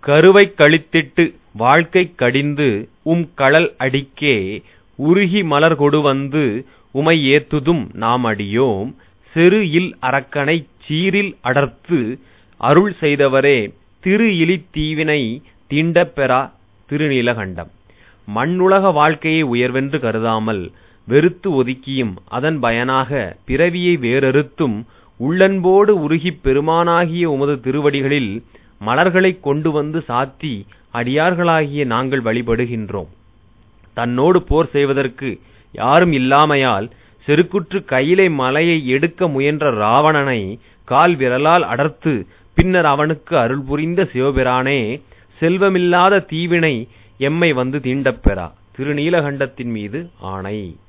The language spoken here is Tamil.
கருவைக் கழித்திட்டு வாழ்க்கை கடிந்து உம் கழல் அடிக்கே உருகி மலர் கொடுவந்து உமை ஏத்துதும் நாம் அடியோம் செரு இல் அரக்கனைச் சீரில் அடர்த்து அருள் செய்தவரே திரு இலித் தீவினை தீண்டப் பெறா திருநீலகண்டம் மண்ணுலக வாழ்க்கையை உயர்வென்று கருதாமல் வெறுத்து ஒதுக்கியும் அதன் பயனாக பிறவியை வேரறுத்தும் உள்ளன்போடு உருகிப் பெருமானாகிய உமது திருவடிகளில் மலர்களைக் கொண்டு வந்து சாத்தி அடியார்களாகிய நாங்கள் வழிபடுகின்றோம் தன்னோடு போர் செய்வதற்கு யாரும் இல்லாமையால் செருக்குற்று கையிலை மலையை எடுக்க முயன்ற ராவணனை கால் விரலால் அடர்த்து பின்னர் அவனுக்கு அருள் புரிந்த சிவபிரானே செல்வமில்லாத தீவினை எம்மை வந்து தீண்டப் பெறா திருநீலகண்டத்தின் மீது ஆணை